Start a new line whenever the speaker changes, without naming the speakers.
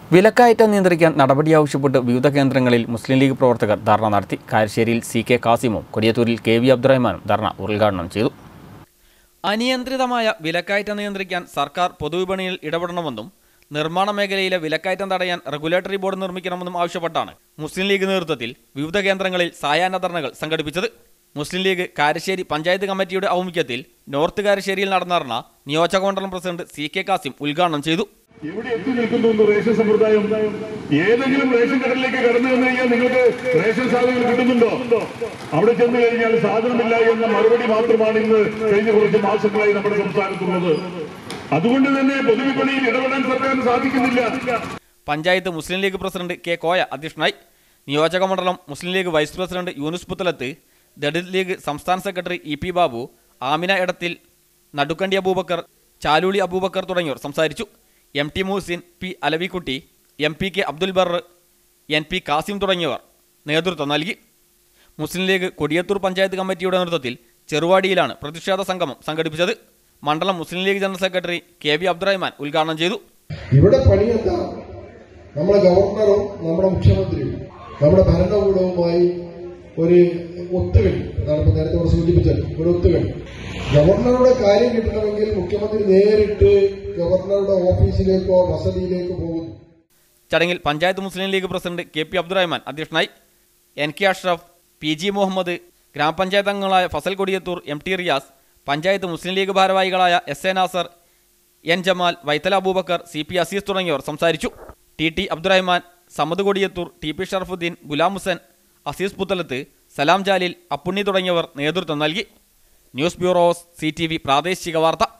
വിലക്കയറ്റം നിയന്ത്രിക്കാൻ നടപടി ആവശ്യപ്പെട്ട് വിവിധ കേന്ദ്രങ്ങളിൽ മുസ്ലിം ലീഗ് പ്രവർത്തകർ ധർണ നടത്തി കാരശ്ശേരിയിൽ സി കെ കാസിമും കൊടിയത്തൂരിൽ കെ വി അബ്ദുറഹ്മാനും ധർണ ഉദ്ഘാടനം ചെയ്തു അനിയന്ത്രിതമായ വിലക്കയറ്റം നിയന്ത്രിക്കാൻ സർക്കാർ പൊതുവിപണിയിൽ ഇടപെടണമെന്നും നിർമ്മാണ മേഖലയിലെ വിലക്കയറ്റം തടയാൻ റെഗുലേറ്ററി ബോർഡ് നിർമ്മിക്കണമെന്നും ആവശ്യപ്പെട്ടാണ് മുസ്ലിം ലീഗ് നേതൃത്വത്തിൽ വിവിധ കേന്ദ്രങ്ങളിൽ സായാഹ്ന ധർണകൾ സംഘടിപ്പിച്ചത് മുസ്ലിം ലീഗ് കാരശ്ശേരി പഞ്ചായത്ത് കമ്മിറ്റിയുടെ ആഭിമുഖ്യത്തിൽ നോർത്ത് കാരശ്ശേരിയിൽ നടന്ന ധർണ നിയോജകമണ്ഡലം പ്രസിഡന്റ് സി കെ കാസിം ഉദ്ഘാടനം ചെയ്തു
എവിടെ എത്തി നിൽക്കുന്നു എന്ന് റേഷൻ സമ്പ്രദായം ഏതെങ്കിലും റേഷൻ കടലിലേക്ക് കടന്നു വന്നു കഴിഞ്ഞാൽ നിങ്ങൾക്ക് റേഷൻ സാധനങ്ങൾ കിട്ടുന്നുണ്ടോ അവിടെ ചെന്ന് കഴിഞ്ഞാൽ സാധനമില്ല എന്ന മറുപടി മാത്രമാണ് ഇന്ന് കഴിഞ്ഞ കുറച്ച് മാസങ്ങളായി നമ്മുടെ സംസ്ഥാനത്തുള്ളത് അതുകൊണ്ട് തന്നെ പൊതുവിപണിയിൽ ഇടപെടാൻ സർക്കാരിന് സാധിക്കുന്നില്ല
panchayat Muslim League president K Koya അധ്യക്ഷനായി നിയോജക മണ്ഡലം Muslim League vice president Yunus Puthalath Dalit League സംസ്ഥാന secretary E P Babu Amina Edathil Nadukkandi Abubakar Chaluli Abubakar തുടങ്ങിയവർ സംസാരിച്ചു M T Muhasin P Alavikutty M P K Abdul ബർ എൻ പി കാസിം തുടങ്ങിയവർ നേതൃത്വം നൽകി മുസ്ലിം ലീഗ് കൊടിയത്തൂർ പഞ്ചായത്ത് കമ്മിറ്റിയുടെ നേതൃത്വത്തിൽ ചെറുവാടിയിലാണ് പ്രതിഷേധ സംഗമം സംഘടിപ്പിച്ചത് മണ്ഡലം Muslim League general secretary K V Abdurahman ഉദ്ഘാടനം ചെയ്തു
ഇവിടെ പണിയെന്താ നമ്മുടെ ഗവർണറും നമ്മുടെ മുഖ്യമന്ത്രിയും നമ്മുടെ ഭരണകൂടവുമായി ഒരു ഒത്തുകളി അതാണ് ഇപ്പൊ നേരത്തെ ഇവിടെ സൂചിപ്പിച്ചത് ഒരു ഒത്തുകളി ഗവർണറുടെ കാര്യം കിട്ടണമെങ്കിൽ മുഖ്യമന്ത്രി നേരിട്ട് ഗവർണറുടെ ഓഫീസിലേക്കോ വസതിയിലേക്കോ പോകുന്നു
ചടങ്ങിൽ panchayat Muslim League president K P Abdurahman അധ്യക്ഷനായി N K Ashraf P G Muhammad ഗ്രാമപഞ്ചായത്ത് അംഗങ്ങളായ Fazal Kodiyathur M T Riyas panchayat Muslim League ഭാരവാഹികളായ S A Nasar N Jamal Vaithala Abubakar C P Azeez തുടങ്ങിയവർ സംസാരിച്ചു T T Abdurahman Samad Kodiyathur T P Sharafuddin Ghulam Hussain Azeez Puthalath Salam Jalil Appunni തുടങ്ങിയവർ നേതൃത്വം നൽകി news bureaus C T V പ്രാദേശിക വാർത്ത